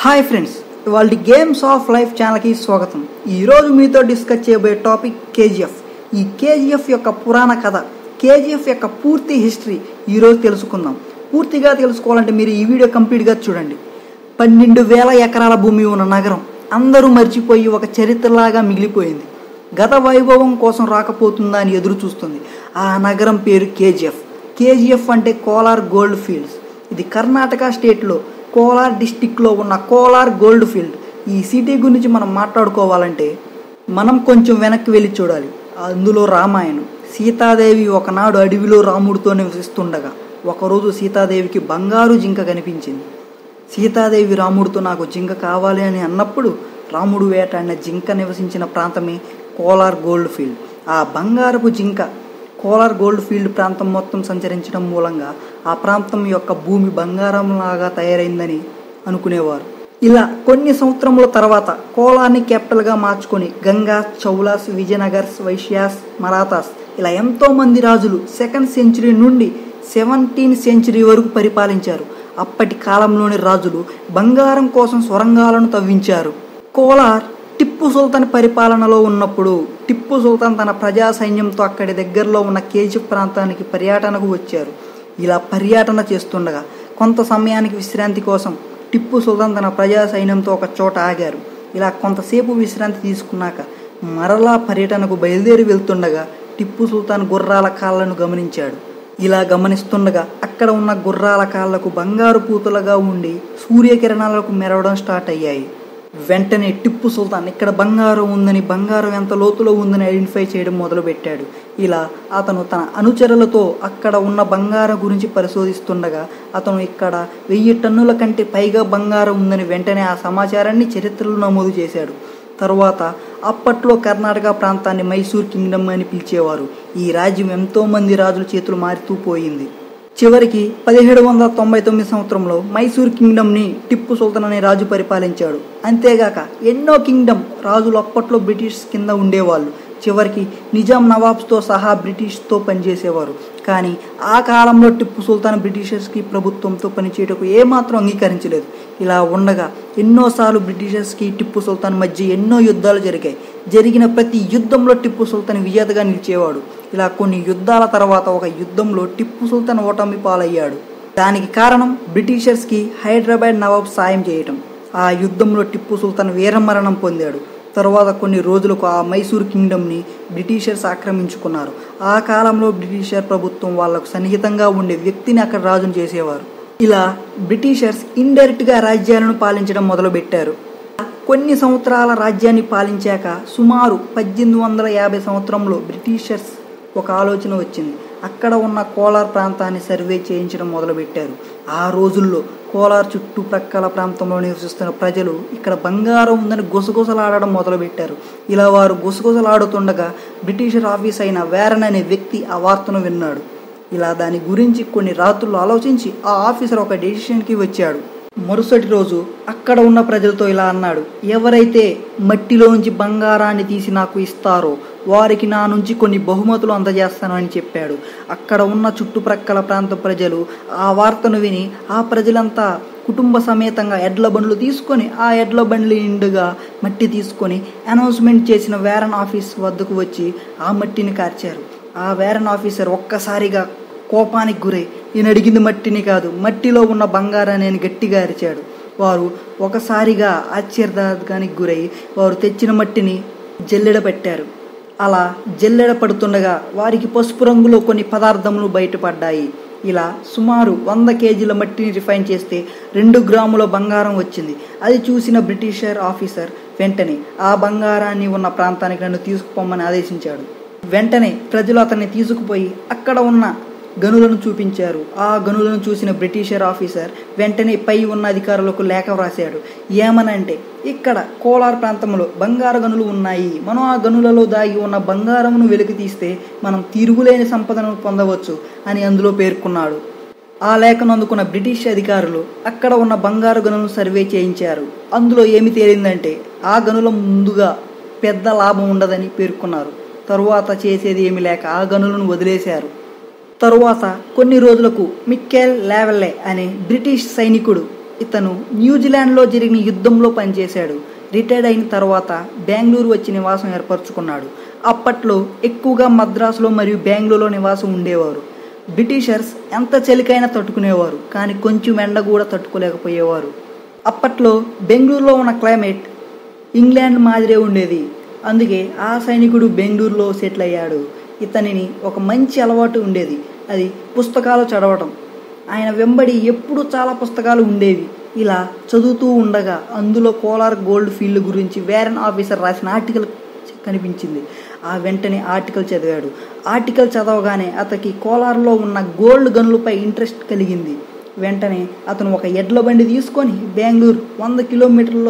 hi friends ఇవాళ games of life ఛానల్కి స్వాగతం ఈరోజు మీతో డిస్కస్ చేయబోయే టాపిక్ కేజీఎఫ్ ఈ కేజీఎఫ్ యొక్క పురాణ కథ కేజీఎఫ్ యొక్క పూర్తి హిస్టరీ ఈరోజు తెలుసుకుందాం పూర్తిగా తెలుసుకోవాలంటే మీరు ఈ వీడియో కంప్లీట్గా చూడండి పన్నెండు వేల ఎకరాల భూమి ఉన్న నగరం అందరూ మర్చిపోయి ఒక చరిత్రలాగా మిగిలిపోయింది గత వైభవం కోసం రాకపోతుందా అని ఎదురు చూస్తుంది ఆ నగరం పేరు కేజీఎఫ్ కేజీఎఫ్ అంటే కోలార్ గోల్డ్ ఫీల్డ్స్ ఇది కర్ణాటక స్టేట్లో కోలార్ డిస్టిక్లో ఉన్న కోలార్ గోల్డ్ ఫీల్డ్ ఈ సిటీ గురించి మనం మాట్లాడుకోవాలంటే మనం కొంచెం వెనక్కి వెళ్ళి చూడాలి అందులో రామాయణం సీతాదేవి ఒకనాడు అడవిలో రాముడితో నివసిస్తుండగా ఒకరోజు సీతాదేవికి బంగారు జింక కనిపించింది సీతాదేవి రాముడితో నాకు జింక కావాలి అని అన్నప్పుడు రాముడు వేటాడిన జింక నివసించిన ప్రాంతమే కోలార్ గోల్డ్ ఫీల్డ్ ఆ బంగారపు జింక కోలార్ గోల్డ్ ఫీల్డ్ ప్రాంతం మొత్తం సంచరించడం మూలంగా ఆ ప్రాంతం యొక్క భూమి బంగారంలాగా తయారైందని అనుకునేవారు ఇలా కొన్ని సంవత్సరముల తర్వాత కోలార్ని క్యాపిటల్గా మార్చుకొని గంగా చౌలాస్ విజయనగర్స్ వైశ్యాస్ మరాఠాస్ ఇలా ఎంతో మంది రాజులు సెకండ్ సెంచురీ నుండి సెవెంటీన్ సెంచురీ వరకు పరిపాలించారు అప్పటి కాలంలోని రాజులు బంగారం కోసం సొరంగాలను తవ్వించారు కోలార్ టిప్పు సుల్తాన్ పరిపాలనలో ఉన్నప్పుడు టిప్పు సుల్తాన్ తన ప్రజా సైన్యంతో అక్కడి దగ్గరలో ఉన్న కేజీఎఫ్ ప్రాంతానికి పర్యటనకు వచ్చారు ఇలా పర్యటన చేస్తుండగా కొంత సమయానికి విశ్రాంతి కోసం టిప్పు సుల్తాన్ తన ప్రజా సైన్యంతో ఒక చోట ఆగారు ఇలా కొంతసేపు విశ్రాంతి తీసుకున్నాక మరలా పర్యటనకు బయలుదేరి వెళ్తుండగా టిప్పు సుల్తాన్ గుర్రాల కాళ్ళను గమనించాడు ఇలా గమనిస్తుండగా అక్కడ ఉన్న గుర్రాల కాళ్లకు బంగారు పూతలుగా ఉండి సూర్యకిరణాలకు మెరవడం స్టార్ట్ అయ్యాయి వెంటనే టిప్పు సుల్తాన్ ఇక్కడ బంగారం ఉందని బంగారం ఎంత లోతులో ఉందని ఐడెంటిఫై చేయడం మొదలుపెట్టాడు ఇలా అతను తన అనుచరులతో అక్కడ ఉన్న బంగారం గురించి పరిశోధిస్తుండగా అతను ఇక్కడ వెయ్యి టన్నుల కంటే పైగా బంగారం ఉందని వెంటనే ఆ సమాచారాన్ని చరిత్రలో నమోదు చేశాడు తరువాత అప్పట్లో కర్ణాటక ప్రాంతాన్ని మైసూర్ కింగ్డమ్ అని పిలిచేవారు ఈ రాజ్యం ఎంతో మంది రాజుల చేతులు మారుతూ పోయింది చివరికి పదిహేడు వందల తొంభై తొమ్మిది సంవత్సరంలో మైసూర్ కింగ్డమ్ని టిప్పు సుల్తాన్ అనే రాజు పరిపాలించాడు అంతేగాక ఎన్నో కింగ్డమ్ రాజులు అప్పట్లో బ్రిటిష్ కింద ఉండేవాళ్ళు చివరికి నిజాం నవాబ్స్తో సహా బ్రిటిష్తో పనిచేసేవారు కానీ ఆ కాలంలో టిప్పు సుల్తాన్ బ్రిటిషర్స్కి ప్రభుత్వంతో పనిచేయటకు ఏమాత్రం అంగీకరించలేదు ఇలా ఉండగా ఎన్నోసార్లు బ్రిటిషర్స్కి టిప్పు సుల్తాన్ మధ్య ఎన్నో యుద్ధాలు జరిగాయి జరిగిన ప్రతి యుద్ధంలో టిప్పు సుల్తాన్ విజేతగా నిలిచేవాడు ఇలా కొన్ని యుద్ధాల తర్వాత ఒక యుద్ధంలో టిప్పు సుల్తాన్ ఓటమి పాలయ్యాడు దానికి కారణం బ్రిటిషర్స్కి హైదరాబాద్ నవాబ్ సాయం చేయటం ఆ యుద్ధంలో టిప్పు సుల్తాన్ వీరమరణం పొందాడు తరువాత కొన్ని రోజులకు ఆ మైసూర్ కింగ్డమ్ని బ్రిటిషర్స్ ఆక్రమించుకున్నారు ఆ కాలంలో బ్రిటిషర్ ప్రభుత్వం వాళ్లకు సన్నిహితంగా ఉండే వ్యక్తిని అక్కడ రాజును చేసేవారు ఇలా బ్రిటిషర్స్ ఇండైరెక్ట్గా రాజ్యాలను పాలించడం మొదలుపెట్టారు కొన్ని సంవత్సరాల రాజ్యాన్ని పాలించాక సుమారు పద్దెనిమిది వందల యాభై సంవత్సరంలో బ్రిటిషర్స్ ఒక ఆలోచన వచ్చింది అక్కడ ఉన్న కోలార్ ప్రాంతాన్ని సర్వే చేయించడం మొదలుపెట్టారు ఆ రోజుల్లో కోలార్ చుట్టుప్రక్కల ప్రాంతంలో నివసిస్తున్న ప్రజలు ఇక్కడ బంగారం ఉందని గుసగుసలాడడం మొదలుపెట్టారు ఇలా వారు గుసగుసలాడుతుండగా బ్రిటిషర్ ఆఫీస్ అయిన వేరన్ అనే వ్యక్తి ఆ వార్తను విన్నాడు ఇలా దాని గురించి కొన్ని రాత్రులు ఆలోచించి ఆ ఆఫీసర్ ఒక డెసిషన్కి వచ్చాడు మరుసటి రోజు అక్కడ ఉన్న ప్రజలతో ఇలా అన్నాడు ఎవరైతే మట్టిలోంచి బంగారాన్ని తీసి నాకు ఇస్తారో వారికి నా నుంచి కొన్ని బహుమతులు అందజేస్తాను అని చెప్పాడు అక్కడ ఉన్న చుట్టుప్రక్కల ప్రాంత ప్రజలు ఆ వార్తను విని ఆ ప్రజలంతా కుటుంబ సమేతంగా ఎడ్ల బండ్లు తీసుకొని ఆ ఎడ్ల బండ్లు నిండుగా మట్టి తీసుకొని అనౌన్స్మెంట్ చేసిన వేరన్ ఆఫీస్ వద్దకు వచ్చి ఆ మట్టిని కార్చారు ఆ వేరన్ ఆఫీసర్ ఒక్కసారిగా కోపానికి గురై ఈయన అడిగింది మట్టిని కాదు మట్టిలో ఉన్న బంగారాన్ని నేను గట్టిగా అరిచాడు వారు ఒకసారిగా ఆశ్చర్యానికి గురై వారు తెచ్చిన మట్టిని జల్లెడ పెట్టారు అలా జల్లెడ పడుతుండగా వారికి పసుపు రంగులో కొన్ని పదార్థములు బయటపడ్డాయి ఇలా సుమారు వంద కేజీల మట్టిని రిఫైన్ చేస్తే రెండు గ్రాముల బంగారం వచ్చింది అది చూసిన బ్రిటిషర్ ఆఫీసర్ వెంటనే ఆ బంగారాన్ని ఉన్న ప్రాంతానికి నన్ను తీసుకుపోమని ఆదేశించాడు వెంటనే ప్రజలు అతన్ని తీసుకుపోయి అక్కడ ఉన్న గనులను చూపించారు ఆ గనులను చూసిన బ్రిటిషర్ ఆఫీసర్ వెంటనే పై ఉన్న అధికారులకు లేఖ వ్రాశాడు ఏమనంటే ఇక్కడ కోలార్ ప్రాంతంలో బంగారు గనులు ఉన్నాయి మనం ఆ గనులలో దాగి ఉన్న బంగారమును వెలికి తీస్తే మనం తిరుగులేని సంపదను పొందవచ్చు అని అందులో పేర్కొన్నాడు ఆ లేఖను అందుకున్న బ్రిటిష్ అధికారులు అక్కడ ఉన్న బంగారు గనులను సర్వే చేయించారు అందులో ఏమి తేలిందంటే ఆ గనుల ముందుగా పెద్ద లాభం ఉండదని పేర్కొన్నారు తరువాత చేసేది ఏమి లేక ఆ గనులను వదిలేశారు తరువాత కొన్ని రోజులకు మిక్కెల్ లావెల్లే అనే బ్రిటిష్ సైనికుడు ఇతను న్యూజిలాండ్లో జరిగిన యుద్ధంలో పనిచేశాడు రిటైర్డ్ అయిన తర్వాత బెంగళూరు వచ్చి నివాసం ఏర్పరచుకున్నాడు అప్పట్లో ఎక్కువగా మద్రాసులో మరియు బెంగళూరులో నివాసం ఉండేవారు బ్రిటిషర్స్ ఎంత చలికైనా తట్టుకునేవారు కానీ కొంచెం ఎండ కూడా తట్టుకోలేకపోయేవారు అప్పట్లో బెంగళూరులో ఉన్న క్లైమేట్ ఇంగ్లాండ్ మాదిరే ఉండేది అందుకే ఆ సైనికుడు బెంగళూరులో సెటిల్ అయ్యాడు ఇతనిని ఒక మంచి అలవాటు ఉండేది అది పుస్తకాలు చదవటం ఆయన వెంబడి ఎప్పుడూ చాలా పుస్తకాలు ఉండేవి ఇలా చదువుతూ ఉండగా అందులో కోలార్ గోల్డ్ ఫీల్డ్ గురించి వేరన్ ఆఫీసర్ రాసిన ఆర్టికల్ కనిపించింది ఆ వెంటనే ఆర్టికల్ చదివాడు ఆర్టికల్ చదవగానే అతనికి కోలార్లో ఉన్న గోల్డ్ గనులపై ఇంట్రెస్ట్ కలిగింది వెంటనే అతను ఒక ఎడ్ల బండి తీసుకొని బెంగళూరు వంద కిలోమీటర్ల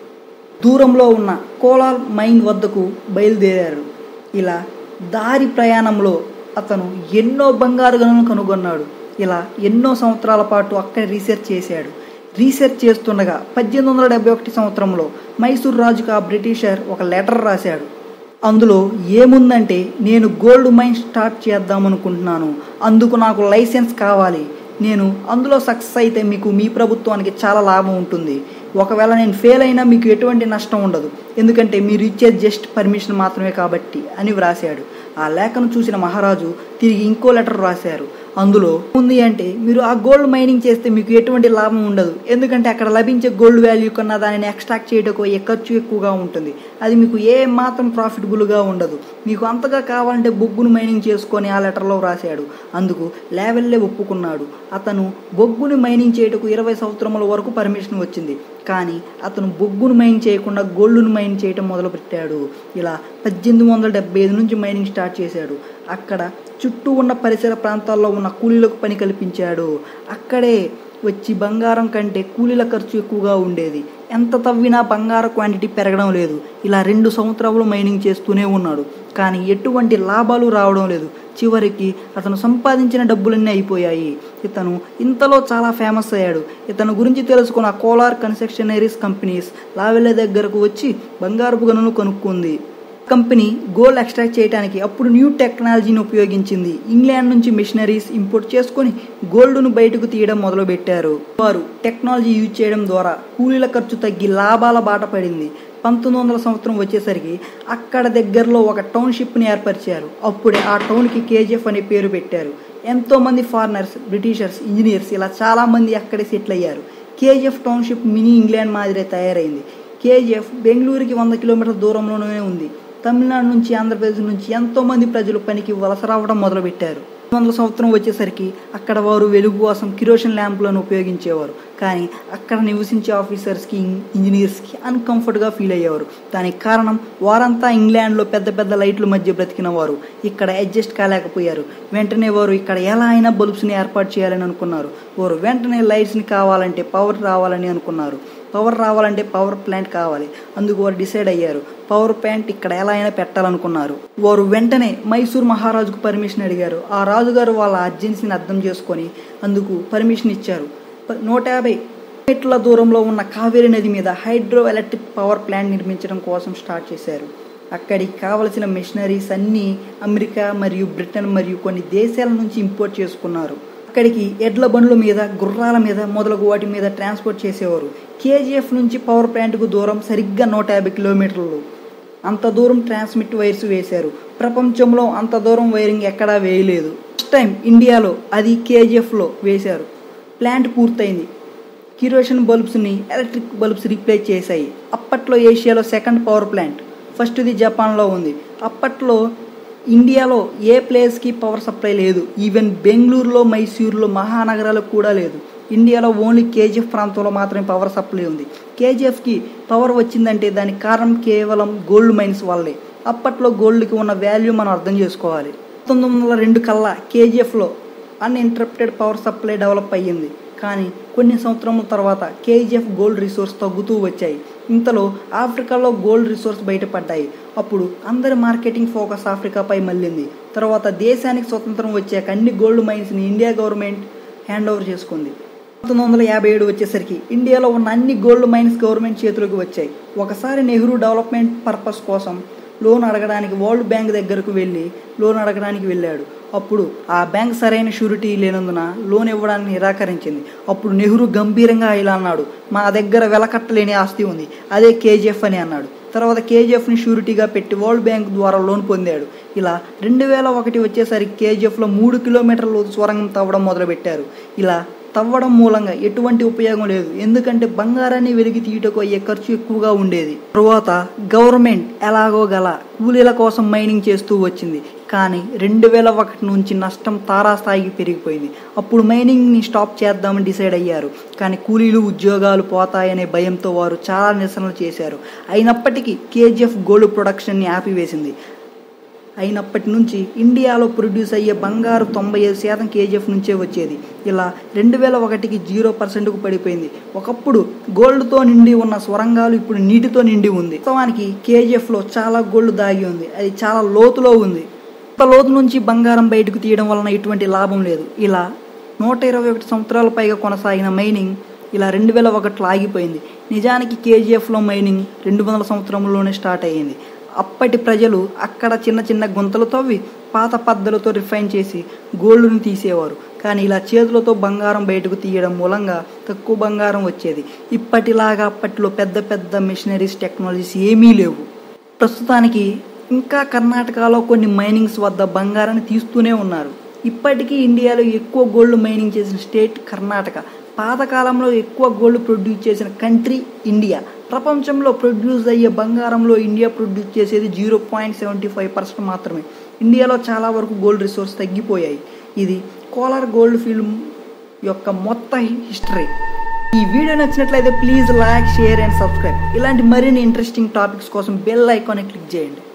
దూరంలో ఉన్న కోలార్ మైన్ వద్దకు బయలుదేరారు ఇలా దారి ప్రయాణంలో అతను ఎన్నో బంగారు గనులను కనుగొన్నాడు ఇలా ఎన్నో సంవత్సరాల పాటు అక్కడ రీసెర్చ్ చేశాడు రీసెర్చ్ చేస్తుండగా పద్దెనిమిది వందల డెబ్బై ఒకటి సంవత్సరంలో మైసూర్ రాజుకు ఆ బ్రిటిషర్ ఒక లెటర్ రాశాడు అందులో ఏముందంటే నేను గోల్డ్ మైన్ స్టార్ట్ చేద్దామనుకుంటున్నాను అందుకు నాకు లైసెన్స్ కావాలి నేను అందులో సక్సెస్ అయితే మీకు మీ ప్రభుత్వానికి చాలా లాభం ఉంటుంది ఒకవేళ నేను ఫెయిల్ అయినా మీకు ఎటువంటి నష్టం ఉండదు ఎందుకంటే మీరు ఇచ్చేది జస్ట్ పర్మిషన్ మాత్రమే కాబట్టి అని వ్రాశాడు ఆ లేఖను చూసిన మహారాజు తిరిగి ఇంకో లెటర్ రాశారు అందులో ఉంది అంటే మీరు ఆ గోల్డ్ మైనింగ్ చేస్తే మీకు ఎటువంటి లాభం ఉండదు ఎందుకంటే అక్కడ లభించే గోల్డ్ వాల్యూ కన్నా దానిని ఎక్స్ట్రాక్ట్ చేయడానికి అయ్యే ఖర్చు ఎక్కువగా ఉంటుంది అది మీకు ఏ మాత్రం ప్రాఫిటబుల్గా ఉండదు మీకు అంతగా కావాలంటే బొగ్గును మైనింగ్ చేసుకొని ఆ లెటర్లో రాశాడు అందుకు లేవెల్లే ఒప్పుకున్నాడు అతను బొగ్గుని మైనింగ్ చేయటకు ఇరవై సంవత్సరముల వరకు పర్మిషన్ వచ్చింది కానీ అతను బొగ్గును మైన్ చేయకుండా గోల్డ్ను మైన్ చేయటం మొదలుపెట్టాడు ఇలా పద్దెనిమిది వందల డెబ్బై ఐదు నుంచి మైనింగ్ స్టార్ట్ చేశాడు అక్కడ చుట్టూ ఉన్న పరిసర ప్రాంతాల్లో ఉన్న కూలీలకు పని కల్పించాడు అక్కడే వచ్చి బంగారం కంటే కూలీల ఖర్చు ఎక్కువగా ఉండేది ఎంత తవ్వినా బంగారం క్వాంటిటీ పెరగడం లేదు ఇలా రెండు సంవత్సరాలు మైనింగ్ చేస్తూనే ఉన్నాడు కానీ ఎటువంటి లాభాలు రావడం లేదు చివరికి అతను సంపాదించిన డబ్బులన్నీ అయిపోయాయి ఇతను ఇంతలో చాలా ఫేమస్ అయ్యాడు ఇతను గురించి తెలుసుకున్న కోలార్ కన్స్ట్రక్షనరీస్ కంపెనీస్ లావెల్ల దగ్గరకు వచ్చి బంగారపు గనులు కొనుక్కుంది కంపెనీ గోల్డ్ ఎక్స్ట్రాక్ట్ చేయడానికి అప్పుడు న్యూ టెక్నాలజీని ఉపయోగించింది ఇంగ్లాండ్ నుంచి మిషనరీస్ ఇంపోర్ట్ చేసుకొని గోల్డ్ను బయటకు తీయడం మొదలుపెట్టారు వారు టెక్నాలజీ యూజ్ చేయడం ద్వారా కూలీల ఖర్చు తగ్గి లాభాల బాట పడింది పంతొమ్మిది వందల సంవత్సరం వచ్చేసరికి అక్కడ దగ్గరలో ఒక టౌన్షిప్ని ఏర్పరిచారు అప్పుడే ఆ టౌన్కి కేజీఎఫ్ అనే పేరు పెట్టారు ఎంతోమంది ఫారినర్స్ బ్రిటిషర్స్ ఇంజనీర్స్ ఇలా చాలామంది అక్కడే సెటిల్ అయ్యారు కేజీఎఫ్ టౌన్షిప్ మినీ ఇంగ్లాండ్ మాదిరే తయారైంది కేజీఎఫ్ బెంగళూరుకి వంద కిలోమీటర్ల దూరంలోనే ఉంది తమిళనాడు నుంచి ఆంధ్రప్రదేశ్ నుంచి ఎంతో మంది ప్రజలు పనికి వలస రావడం మొదలుపెట్టారు వందల సంవత్సరం వచ్చేసరికి అక్కడ వారు వెలుగు కోసం కిరోషన్ ల్యాంపులను ఉపయోగించేవారు కానీ అక్కడ నివసించే ఆఫీసర్స్కి ఇంజనీర్స్కి అన్కంఫర్ట్గా ఫీల్ అయ్యేవారు దానికి కారణం వారంతా ఇంగ్లాండ్లో పెద్ద పెద్ద లైట్ల మధ్య బ్రతికిన వారు ఇక్కడ అడ్జస్ట్ కాలేకపోయారు వెంటనే వారు ఇక్కడ ఎలా అయినా బల్బ్స్ని ఏర్పాటు చేయాలని అనుకున్నారు వారు వెంటనే లైట్స్ని కావాలంటే పవర్ రావాలని అనుకున్నారు పవర్ రావాలంటే పవర్ ప్లాంట్ కావాలి అందుకు వారు డిసైడ్ అయ్యారు పవర్ ప్లాంట్ ఇక్కడ ఎలా అయినా పెట్టాలనుకున్నారు వారు వెంటనే మైసూర్ మహారాజుకు పర్మిషన్ అడిగారు ఆ రాజుగారు వాళ్ళ అర్జెన్సీని అర్థం చేసుకొని అందుకు పర్మిషన్ ఇచ్చారు నూట యాభై మీటర్ల దూరంలో ఉన్న కావేరీ నది మీద హైడ్రో ఎలక్ట్రిక్ పవర్ ప్లాంట్ నిర్మించడం కోసం స్టార్ట్ చేశారు అక్కడికి కావలసిన మిషనరీస్ అన్నీ అమెరికా మరియు బ్రిటన్ మరియు కొన్ని దేశాల నుంచి ఇంపోర్ట్ చేసుకున్నారు అక్కడికి ఎడ్ల బండ్ల మీద గుర్రాల మీద మొదలగు వాటి మీద ట్రాన్స్పోర్ట్ చేసేవారు కేజీఎఫ్ నుంచి పవర్ ప్లాంట్కు దూరం సరిగ్గా నూట యాభై కిలోమీటర్లు అంత దూరం ట్రాన్స్మిట్ వైర్స్ వేశారు ప్రపంచంలో అంత దూరం వైరింగ్ ఎక్కడా వేయలేదు ఫస్ట్ టైం ఇండియాలో అది కేజీఎఫ్లో వేశారు ప్లాంట్ పూర్తయింది కిరోషన్ బల్బ్స్ని ఎలక్ట్రిక్ బల్బ్స్ రీప్లేస్ చేశాయి అప్పట్లో ఏషియాలో సెకండ్ పవర్ ప్లాంట్ ఫస్ట్ది జపాన్లో ఉంది అప్పట్లో ఇండియాలో ఏ ప్లేస్కి పవర్ సప్లై లేదు ఈవెన్ బెంగళూరులో మైసూరులో మహానగరాలకు కూడా లేదు ఇండియాలో ఓన్లీ కేజీఎఫ్ ప్రాంతంలో మాత్రమే పవర్ సప్లై ఉంది కేజీఎఫ్కి పవర్ వచ్చిందంటే దానికి కారణం కేవలం గోల్డ్ మైన్స్ వల్లే అప్పట్లో గోల్డ్కి ఉన్న వాల్యూ మనం అర్థం చేసుకోవాలి పంతొమ్మిది వందల రెండు కల్లా కేజీఎఫ్లో అన్ఇంటరప్టెడ్ పవర్ సప్లై డెవలప్ అయ్యింది కానీ కొన్ని సంవత్సరముల తర్వాత కేజీఎఫ్ గోల్డ్ రిసోర్స్ తగ్గుతూ వచ్చాయి ఇంతలో ఆఫ్రికాలో గోల్డ్ రిసోర్స్ బయటపడ్డాయి అప్పుడు అందరి మార్కెటింగ్ ఫోకస్ ఆఫ్రికాపై మళ్ళింది తర్వాత దేశానికి స్వతంత్రం వచ్చాక అన్ని గోల్డ్ మైన్స్ని ఇండియా గవర్నమెంట్ హ్యాండ్ ఓవర్ చేసుకుంది పంతొమ్మిది వందల యాభై ఏడు వచ్చేసరికి ఇండియాలో ఉన్న అన్ని గోల్డ్ మైన్స్ గవర్నమెంట్ చేతులకు వచ్చాయి ఒకసారి నెహ్రూ డెవలప్మెంట్ పర్పస్ కోసం లోన్ అడగడానికి వరల్డ్ బ్యాంక్ దగ్గరకు వెళ్ళి లోన్ అడగడానికి వెళ్ళాడు అప్పుడు ఆ బ్యాంక్ సరైన షూరిటీ లేనందున లోన్ ఇవ్వడానికి నిరాకరించింది అప్పుడు నెహ్రూ గంభీరంగా ఇలా అన్నాడు మా దగ్గర వెలకట్టలేని ఆస్తి ఉంది అదే కేజీఎఫ్ అని అన్నాడు తర్వాత కేజీఎఫ్ని షూరిటీగా పెట్టి వరల్డ్ బ్యాంక్ ద్వారా లోన్ పొందాడు ఇలా రెండు వేల ఒకటి వచ్చేసరికి కేజీఎఫ్లో మూడు కిలోమీటర్ల లోతు సొరంగం తవ్వడం మొదలుపెట్టారు ఇలా తవ్వడం మూలంగా ఎటువంటి ఉపయోగం లేదు ఎందుకంటే బంగారాన్ని వెలికి తీయటకు అయ్యే ఖర్చు ఎక్కువగా ఉండేది తరువాత గవర్నమెంట్ ఎలాగో గల కూలీల కోసం మైనింగ్ చేస్తూ వచ్చింది కానీ రెండు వేల ఒకటి నుంచి నష్టం తారాస్థాయికి పెరిగిపోయింది అప్పుడు మైనింగ్ని స్టాప్ చేద్దామని డిసైడ్ అయ్యారు కానీ కూలీలు ఉద్యోగాలు పోతాయనే భయంతో వారు చాలా నిరసనలు చేశారు అయినప్పటికీ కేజీఎఫ్ గోల్డ్ ప్రొడక్షన్ని ఆపివేసింది అయినప్పటి నుంచి ఇండియాలో ప్రొడ్యూస్ అయ్యే బంగారు తొంభై ఐదు శాతం కేజీఎఫ్ నుంచే వచ్చేది ఇలా రెండు వేల ఒకటికి జీరో పర్సెంట్కు పడిపోయింది ఒకప్పుడు గోల్డ్తో నిండి ఉన్న స్వరంగాలు ఇప్పుడు నీటితో నిండి ఉంది వాస్తవానికి కేజీఎఫ్లో చాలా గోల్డ్ దాగి ఉంది అది చాలా లోతులో ఉంది అంత లోతు నుంచి బంగారం బయటకు తీయడం వలన ఎటువంటి లాభం లేదు ఇలా నూట ఇరవై ఒకటి సంవత్సరాల పైగా కొనసాగిన మైనింగ్ ఇలా రెండు వేల ఒకటిలో ఆగిపోయింది నిజానికి కేజీఎఫ్లో మైనింగ్ రెండు వందల సంవత్సరంలోనే స్టార్ట్ అయ్యింది అప్పటి ప్రజలు అక్కడ చిన్న చిన్న గుంతలు తవ్వి పాత పద్ధతులతో రిఫైన్ చేసి గోల్డ్ను తీసేవారు కానీ ఇలా చేతులతో బంగారం బయటకు తీయడం మూలంగా తక్కువ బంగారం వచ్చేది ఇప్పటిలాగా అప్పట్లో పెద్ద పెద్ద మిషనరీస్ టెక్నాలజీస్ ఏమీ లేవు ప్రస్తుతానికి ఇంకా కర్ణాటకలో కొన్ని మైనింగ్స్ వద్ద బంగారాన్ని తీస్తూనే ఉన్నారు ఇప్పటికీ ఇండియాలో ఎక్కువ గోల్డ్ మైనింగ్ చేసిన స్టేట్ కర్ణాటక పాతకాలంలో ఎక్కువ గోల్డ్ ప్రొడ్యూస్ చేసిన కంట్రీ ఇండియా ప్రపంచంలో ప్రొడ్యూస్ అయ్యే బంగారంలో ఇండియా ప్రొడ్యూస్ చేసేది zero point seventy five percent మాత్రమే ఇండియాలో చాలా వరకు గోల్డ్ రిసోర్స్ తగ్గిపోయాయి ఇది కోలార్ గోల్డ్ ఫిల్మ్ యొక్క మొత్తం హిస్టరీ ఈ వీడియో నచ్చినట్లయితే please like share and subscribe ఇలాంటి మరిన్ని ఇంట్రెస్టింగ్ టాపిక్స్ కోసం బెల్ ఐకాన్ క్లిక్ చేయండి